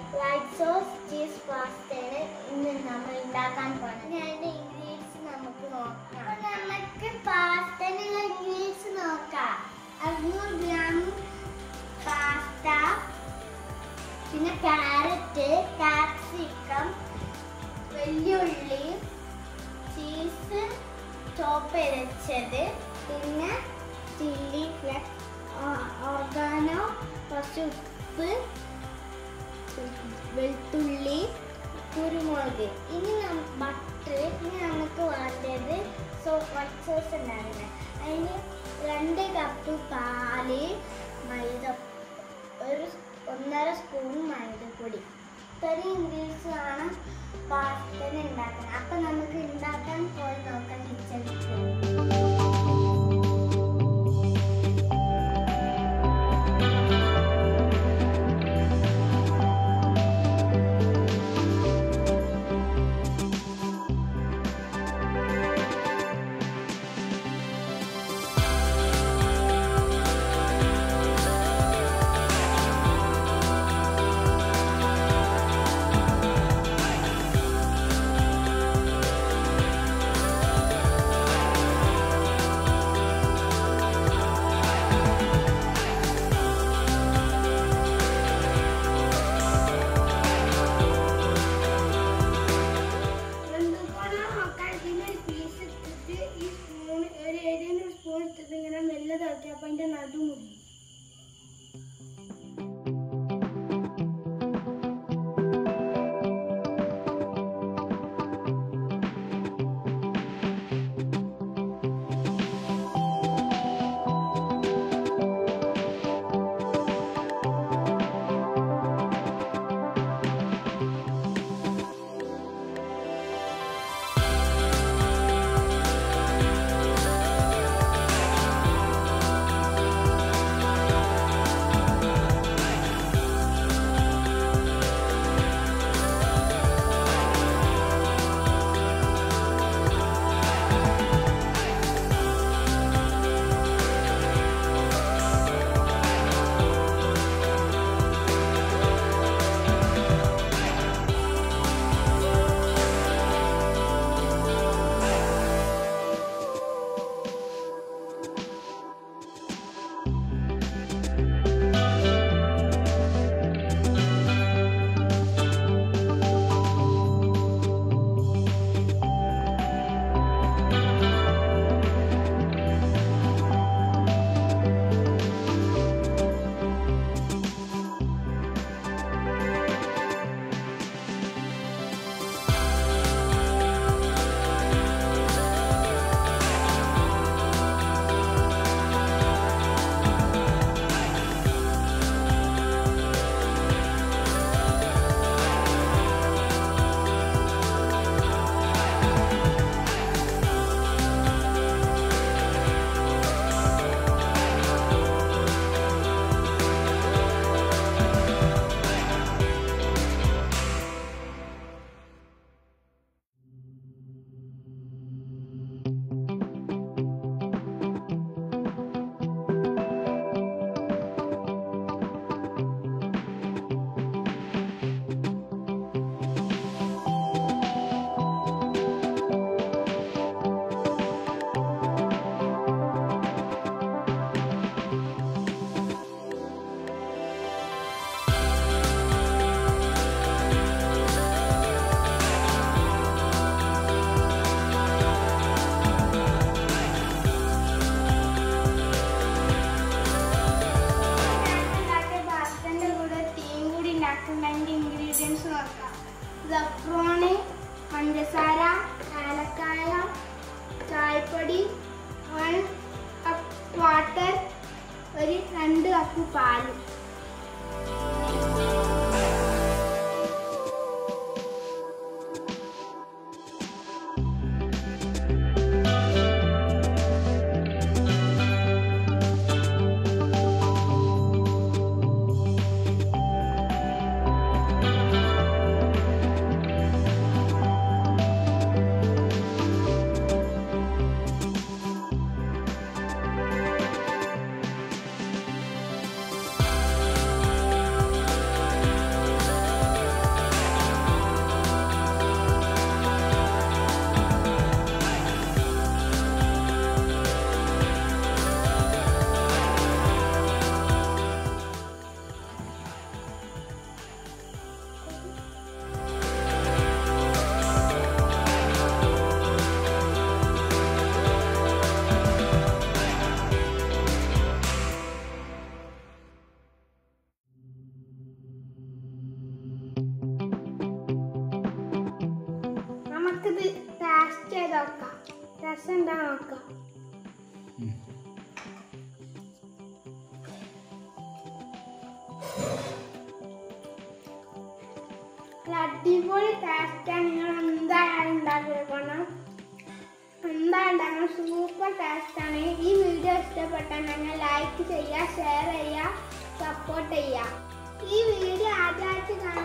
White sauce cheese പാസ്തയാണ് ഇന്ന് നമ്മൾ ഉണ്ടാക്കാൻ പോകുന്നത് അതിന്റെ ഇൻഗ്രീഡിയൻസ് നമുക്ക് നോക്കാം അപ്പൊ നമുക്ക് പാസ്തനുള്ള ഇൻഗ്രീഡിയൻസ് നോക്കാം അറുന്നൂറ് ഗ്രാം പാസ്ത പിന്നെ ക്യാരറ്റ് കാപ്സിക്കം വെല്ലുള്ളി ചീസ് ചോപ്പ് ചെയ്തത് പിന്നെ ചില്ലി ഫ്ലക്സ് ഓർഗാനോ കുറച്ച് ഉപ്പ് വെളുത്തുള്ളി കുരുമുളക് ഇനി ബട്ടർ ഇനി നമുക്ക് വേണ്ടത് സോ വൈറ്റ് സോസ് ഉണ്ടാകുന്നത് അതിന് രണ്ട് കപ്പ് പാല് മൈദ ഒരു ഒന്നര സ്പൂൺ മൈദപ്പൊടി ഇത്രയും ഇൻഗ്രീഡിയൻസ് ആണ് പാസ്തന് ഉണ്ടാക്കുന്നത് അപ്പം നമുക്ക് ഉണ്ടാക്കാൻ പോയി നോക്കാം കിച്ചണിൽ പോയി എന്തുകൊണ്ടാണ് നോക്കാൻ ഇതിനൊരു പീസ് ഇട്ടിട്ട് ഈ സ്പൂൺ ഒരു ഏതെങ്കിലും ഒരു സ്പൂൺ ഇട്ടിട്ട് ഇങ്ങനെ മെല്ലെ തിളക്കി അപ്പൊ അതിന്റെ നടു മുടി ഉണ്ടാക്കിയ പാസ്തന്റെ കൂടെ തീയും കൂടി ഉണ്ടാക്കുന്ന അതിന്റെ ഇൻഗ്രീഡിയൻസ് നോക്കാം സഫ്രോണ് പഞ്ചസാര ഏലക്കായ ചായപ്പൊടി വൺ കപ്പ് വാട്ടർ ഒരു രണ്ട് കപ്പ് പാല് ഇനി രസം എന്താ നോക്കാം ഉം. നല്ല അടിപൊളി ടേസ്റ്റാണ് നിങ്ങൾ എന്തായാലും ഉണ്ടാക്കി വെക്കണം എന്തായാലും ഉണ്ടാക്കണം സൂപ്പർ ടേസ്റ്റാണ് ഈ വീഡിയോ ഇഷ്ടപ്പെട്ടാൽ ലൈക്ക് ചെയ്യുക ഷെയർ ചെയ്യുക സപ്പോർട്ട് ചെയ്യുക ഈ വീഡിയോ ആദ്യമായിട്ട് കാണുന്ന